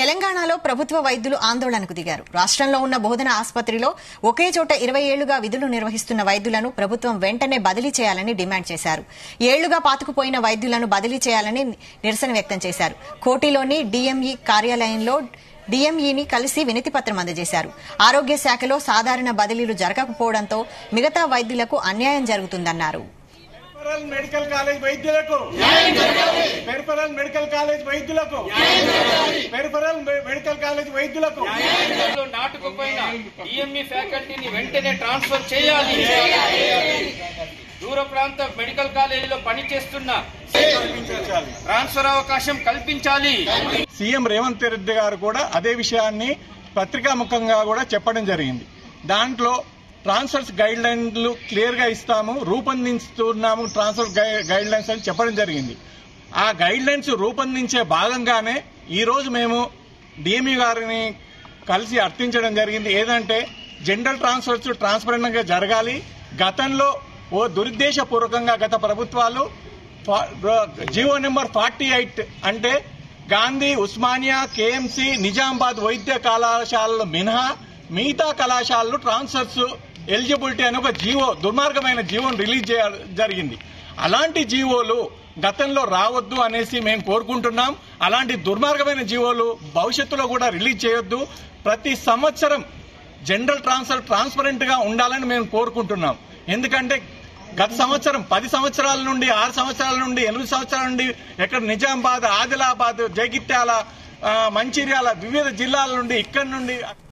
తెలంగాణలో ప్రభుత్వ వైద్యులు ఆందోళనకు దిగారు రాష్ట్రంలో ఉన్న బోధన ఆసుపత్రిలో ఒకే చోట ఇరవై ఏళ్లుగా విధులు నిర్వహిస్తున్న వైద్యులను ప్రభుత్వం వెంటనే బదిలీ చేయాలని డిమాండ్ చేశారు ఏళ్లుగా పాతుకుపోయిన వైద్యులను బదిలీ చేయాలని నిరసన వ్యక్తం చేశారు కోటిలోని డీఎంఈ కార్యాలయంలో డీఎంఈని కలిసి వినతి పత్రం అందజేశారు ఆరోగ్య శాఖలో సాధారణ బదిలీలు జరగకపోవడంతో మిగతా వైద్యులకు అన్యాయం జరుగుతుందన్నారు పెరిఫరల్ మెడికల్ కాలేజ్ వైద్యులకు పెరిఫరల్ మెడికల్ కాలేజ్ వైద్యులకు పెరిఫరల్ మె- మెడికల్ కాలేజ్ వైద్యులకు లో నాటుకుపోయిన డిఎంఈ ఫ్యాకల్టీని వెంటనే ట్రాన్స్ఫర్ చేయాలి దూర ప్రాంత మెడికల్ కాలేజీలో పనిచేస్తున్న ట్రాన్స్ఫర్ అవకాశం కల్పించాలి సీఎం రేవంత్ రెడ్డి గారు కూడా అదే విషయాన్ని పత్రికాముఖంగా కూడా చెప్పడం జరిగింది దాంట్లో ట్రాన్స్ఫర్స్ గైడ్ లైన్లు క్లియర్ గా ఇస్తాము రూపొందిస్తున్నాము ట్రాన్స్ఫర్ గైడ్ లైన్స్ అని చెప్పడం జరిగింది ఆ గైడ్ లైన్స్ రూపొందించే భాగంగానే ఈ రోజు మేము డిఎంఈ గారిని కలిసి అర్థించడం జరిగింది ఏదంటే జనరల్ ట్రాన్స్ఫర్స్ ట్రాన్స్పరెంట్ గా జరగాలి గతంలో ఓ దురుద్దేశపూర్వకంగా గత ప్రభుత్వాలు ఫా- జీవో నెంబర్ ఫార్టీ ఎయిట్ అంటే గాంధీ ఉస్మానియా కేఎంసీ నిజామాబాద్ వైద్య కళాశాలలు మినహా మిగతా కళాశాలలు ట్రాన్స్ఫర్స్ ఎలిజిబిలిటీ అని ఒక జీవో దుర్మార్గమైన జీవోను రిలీజ్ చేయ జరిగింది అలాంటి జీవోలు గతంలో రావద్దు అనేసి మేము కోరుకుంటున్నాం అలాంటి దుర్మార్గమైన జీవోలు భవిష్యత్తులో కూడా రిలీజ్ చేయొద్దు ప్రతి సంవత్సరం జనరల్ ట్రాన్స్ఫర్ ట్రాన్స్పరెంట్ గా ఉండాలని మేము కోరుకుంటున్నాం ఎందుకంటే గత సంవత్సరం పది సంవత్సరాల నుండి ఆరు సంవత్సరాల నుండి ఎనిమిది సంవత్సరాల నుండి ఎక్కడ నిజామాబాద్ ఆదిలాబాద్ జగిత్యాల ఆ, మంచిర్యాల వివిధ జిల్లాల నుండి ఇక్కడి నుండి